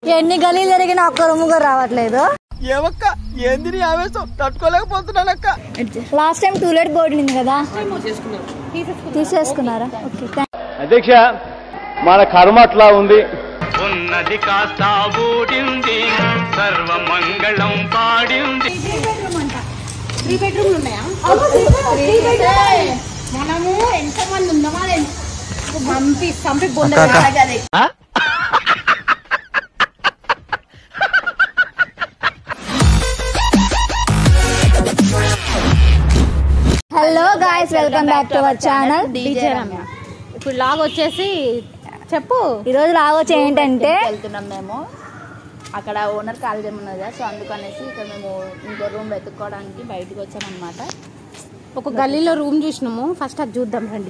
ఎన్ని గలీలు జరిగినా ఒక్క రూమ్ కూడా రావట్లేదు ఏమక్క ఏంది నీ ఆవేశం తట్టుకోలేకపోతున్నానక్క లాస్ట్ టైం టూలెట్ బోర్డు ఉంది కదా తీసేసుకున్నారా ఓకే థాంక్- అధ్యక్ష మన కర్మ అట్లా ఉంది ఉన్నది కాస్త ఊడింది సర్వమంగళం పాడింది త్రీ బెడ్రూమ్లు ఉన్నాయా మనము ఎంత మంది ఉన్నామా పంపి పంపి బొంద hello guys welcome back to our channel DJ Ramya ఇప్పుడు లాగ్ వచ్చేసి చెప్పు ఈ రోజు రావచ్చు ఏంటంటే వెళ్తున్నాం మేము అక్కడ ఓనర్ ఖాళీ ఉన్నది కదా సో అందుకనేసి ఇక్కడ మేము ఇంకో రూమ్ వెతుక్కోవడానికి బయటకు వచ్చామన్నమాట ఒక గల్లీలో రూమ్ చూసినాము ఫస్ట్ అది చూద్దాం రండి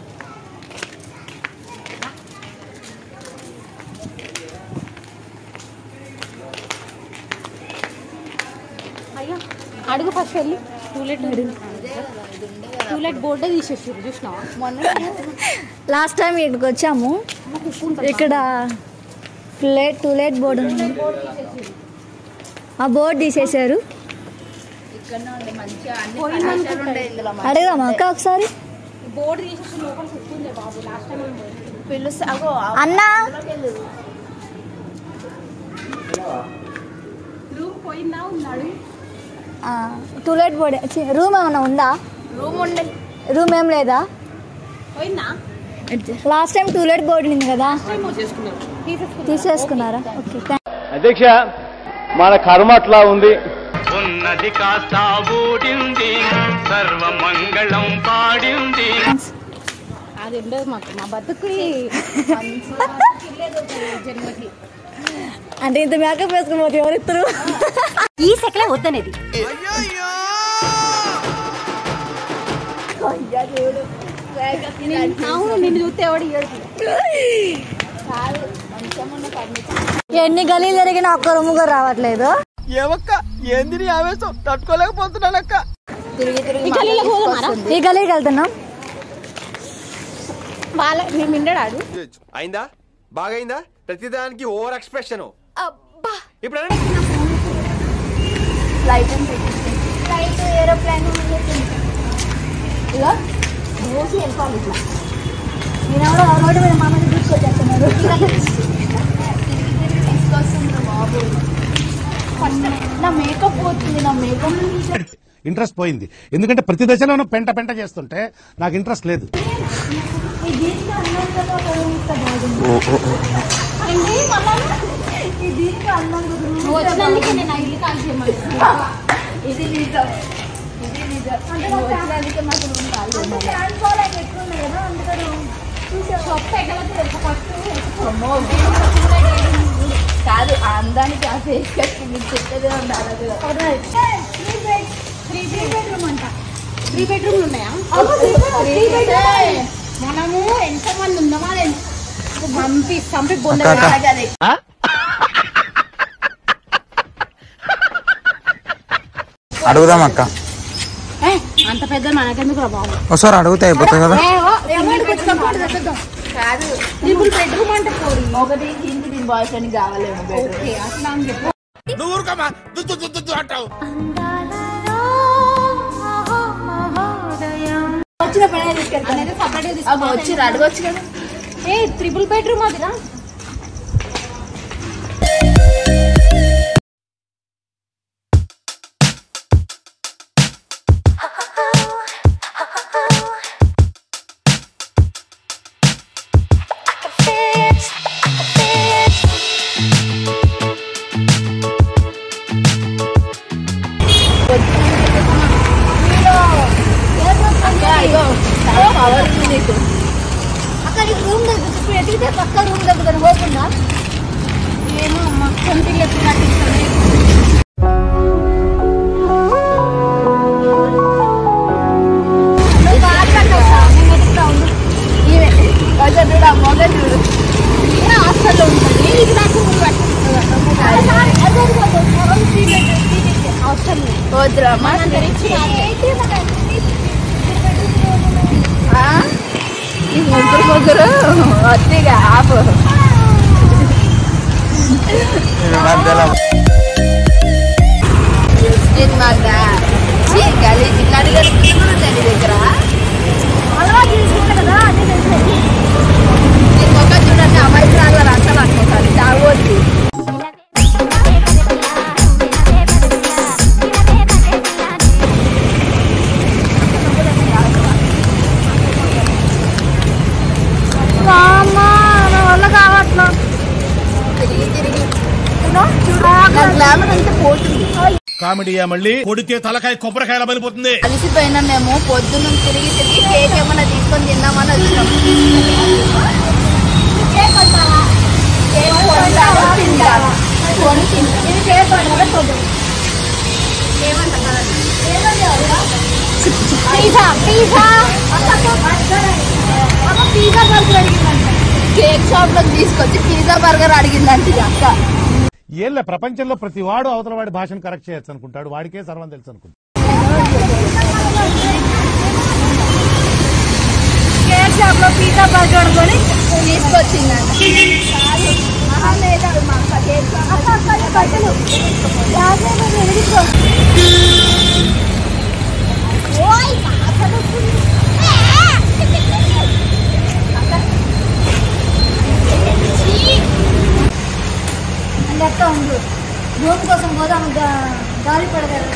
అయ్యో అడుగు ఫస్ట్ వెళ్ళి టూలెట్ టూలెట్ బోర్డే తీసేసారు చూసినావా మొన్న లాస్ట్ టైం ఇక్కడికి వచ్చాము ఇక్కడ ప్లేట్ టూలెట్ బోర్డు ఉంది ఆ బోర్డు తీసేశారు ఇక్కడనే ఉండే మంచిగా అన్ని ఫర్నిచర్ ఉండే ఇందులో అడగదామా అక్క ఒకసారి బోర్డు తీసేసి లోపల చెప్తుండే బాబు లాస్ట్ టైం పిలుస్తా అగో అన్నా రూమ్ పోయిందా ఉన్నాడు టూలెట్ బోర్డు రూమ్ ఏమైనా ఉందా రూమ్ ఉండే రూమ్ ఏం లేదా పోయిందా లాస్ట్ టైం టూలెట్ బోర్డు ఉంది కదా తీసేసుకున్నా తీసేసుకున్నారా ఓకే థాంక్- అధ్యక్ష మన కర్మ అట్లా ఉంది ఉన్నది కాస్త ఊడింది సర్వమంగళం పాడింది అది ఉండదు మాకు మా బతుకుని జన్మకి అంటే ఇంత మేకప్ వేసుకుని పోతే ఎవరు ఇస్తారు ఈ సెకలే వద్దనేది అవును నిన్ను చూస్తే ఎవడు ఏడుపు ఎన్ని గలీలు జరిగినా ఒక్క రూమ్ కూడా రావట్లేదు ఏమక్క ఏంది నీ ఆవేశం తట్టుకోలేకపోతున్నానక్క తిరిగి తిరిగి ఈ గల్లీలో పోదామారా ఈ గలీకి వెళ్తున్నాం వాళ్ళ మేము మిండడాడు అయిందా బాగైందా ప్రతిదానికి ఓవర్ ఎక్స్ప్రెషన్ ఇప్పుడు అనండి. ఫ్లైట్ అని పెట్టింది ఫ్లైట్ ఏరోప్లేన్ ఇక మూసి వెళ్ళిపోవాలి ఇట్లా నేను ఎవరో రోడ్డు మీద మామూలు తీసుకొచ్చేస్తున్నారు తీసుకొస్తుంది బాబు నా మేకప్ పోతుంది నా మేకప్ ఇంట్రెస్ట్ పోయింది ఎందుకంటే ప్రతి దశలోనూ పెంట పెంట చేస్తుంటే నాకు ఇంట్రెస్ట్ లేదు నువ్వు వచ్చినందుకే నేను ఆ ఇల్లు కాల్ చేయమని ఇది నిజం ఇది నిజం నువ్వు వచ్చినందుకే మాకు రూమ్ ఖాళీ ఉన్నది. షాప్ ఎక్కడ తెలుసా ఫస్ట్ అమ్మో, కాదు ఆ అందానికి ఆ ఫేస్ కట్ మీకు చెప్పేదే ఉండాలి కదా. త్రీ బెడ్రూమ్ అంట త్రీ బెడ్రూమ్లు ఉన్నాయా మనము ఎంత మంది ఉన్నామా పంపి పంపి బొంద అలాగదే. అడుగుదాం అక్క ఏ, అంత పెద్ద మనకెందుకు రా బాబు ఒకసారి అడిగితే అయిపోతుంది కదా కాదు ట్రిపుల్ బెడ్రూమ్ అంటే పోరి ఒకటి దీనికి దీని బాయ్ ఫ్రెండ్ కావాలేమో బెడ్రూమ్ ఓకే, అట్లా అని చెప్పు వచ్చిన పని తీసుకెళ్తాను అనేది సపరేట్ అబ్బా, వచ్చి అడగొచ్చు కదా ఏ ట్రిపుల్ బెడ్రూమ్ అదిరా అయ్యో చాలా పవర్ ఉంది నీకు అక్కడ రూమ్ దగ్గర ఇప్పుడు ఎదిగితే పక్క రూమ్ దగ్గర పోకుండా ఏమో అమ్మ సొంత ఎత్తున్నట్టు ఇస్తుంది నువ్వు బాగా కట్టవుతా నేను ఎదుగుతా ఉండు ఈమె కొంచెం చూడు ఆ మొగ చూడు హాస్టల్లో ఉంటుంది ఇది నాకు హాస్టల్ వద్దురా అమ్మా ఆ? ఈ ముగ్గురు ముగ్గురు వద్దిగా ఆపు నేను మాదా గలీజ్ ఇట్లాంటి నీ దగ్గర అలవాటు చేసుకుంటా కదా అదే తెలిసేది నేను మొక్క చూడండి అమ్మాయి రాగా రక్తం అనుకుంటాను తాగొద్దు అమ్మా నా వల్ల కావట్లా తిరిగి తిరిగి నా గ్లామర్ అంతా పోతుంది కామెడీయా మళ్ళీ కొడితే తలకాయ కొబ్బరికాయల పడిపోతుంది అలిసిపోయినా మేము పొద్దున్న తిరిగి తిరిగి కేక్ ఏమన్నా తీసుకొని తిందామని వచ్చినాం కేక్ కొంటావా కేక్ కొంటాము, తింటాము. కొని తింటాము. ఇది కేక్ కొంటావా చూద్దాం పిజ్జా పిజ్జా అమ్మ పిజ్జా బర్గర్ అడిగిందంట కేక్ షాప్ లో తీసుకొచ్చి పిజ్జా బర్గర్ అడిగిందంట ఈ అక్క ఏళ్ళ ప్రపంచంలో ప్రతి వాడు అవతల వాడి భాషను కరెక్ట్ చేయొచ్చు అనుకుంటాడు వాడికే సర్వం తెలుసు అనుకుంటాడు కేక్ షాప్ లో పిజ్జా బర్గర్ కొని తీసుకొచ్చిందంట ఆహా, లేదు, అది మా అక్క కేక్ షాప్ అక్క అక్క ఈ బట్టలు యాభై మంది ఎదిగించుకో ఓయ్ అసలు అంటే అక్క ఉండు రూమ్ కోసం పోదాం గా- గాలి పడగల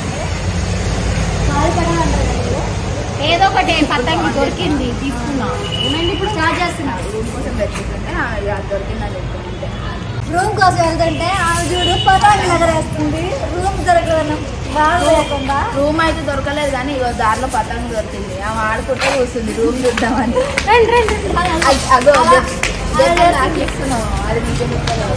గాలి పడగ అంటారు కదా మీరు? ఏదో ఒకటి పతంగి దొరికింది తీసుకున్నా ఏమైంది ఇప్పుడు స్టార్ట్ చేస్తున్నా రూమ్ కోసం వెతుకుతుంటే ఆ, ఇక అది దొరికిందని చెప్తుంటే రూమ్ కోసం వెళ్తుంటే ఆమె చూడు పతాకి నగరేస్తుంది రూమ్ దొరకదు బాగా లేకుండా రూమ్ అయితే దొరకలేదు కానీ ఇగో దారిలో పతంగి దొరికింది ఆమె ఆడుకుంటే కూర్చుంది రూమ్ చూద్దామని రండి రండి అది- అదో అదే. దేంట్లో నాకు ఇస్తున్నావు? అది నీకే చెప్తాను.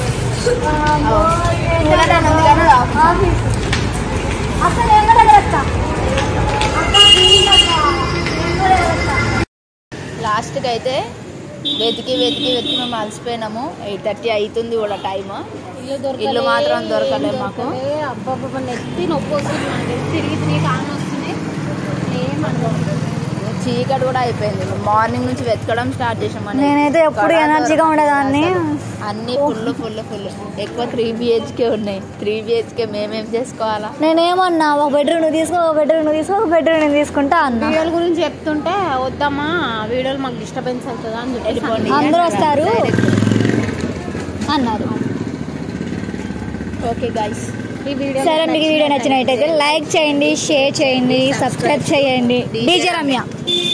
పూలదండ ఉంది కానీ అది ఆఫ్. ఆఫీస్ అసలు ఎక్కడ వెళ్తా అక్క ప్లీజ్ అక్క ఎక్కడ వెళ్తా లాస్ట్కి అయితే వెతికి వెతికి వెతికి మేము అలసిపోయినాము ఎయిట్ థర్టీ అవుతుంది కూడా టైం ఇల్లు మాత్రం దొరకలేదు మాకు అబ్బాబ్బా నెత్తి నొప్పి వస్తుంది నాకు తిరిగి తిరిగి కాని వస్తుంది ఏమన్నా చీకటి కూడా అయిపోయింది మార్నింగ్ నుంచి వెతకడం స్టార్ట్ చేసామని నేనైతే ఎప్పుడు ఎనర్జీగా ఉండేదాన్ని. అన్ని ఫుల్ ఫుల్ ఫుల్ ఎక్కువ త్రీ బిహెచ్కే ఉన్నాయి త్రీ బిహెచ్కే మేమేం చేసుకోవాలా నేనేమన్నా ఒక బెడ్రూమ్ నువ్వు తీసుకో ఒక బెడ్రూమ్ నువ్వు తీసుకో ఒక బెడ్రూమ్ నేను తీసుకుంటా అన్న వీడియోల గురించి చెప్తుంటే వద్దామా వీడియోలు మాకు డిస్టర్బెన్స్ అవుతుందా అని చెప్పేసి వెళ్ళిపోండి అందరూ వస్తారు అన్నారు ఓకే గైస్ ఈ వీడియో సరే మీకు ఈ వీడియో నచ్చినట్టయితే లైక్ చేయండి షేర్ చేయండి సబ్స్క్రైబ్ చేయండి డీజే రమ్య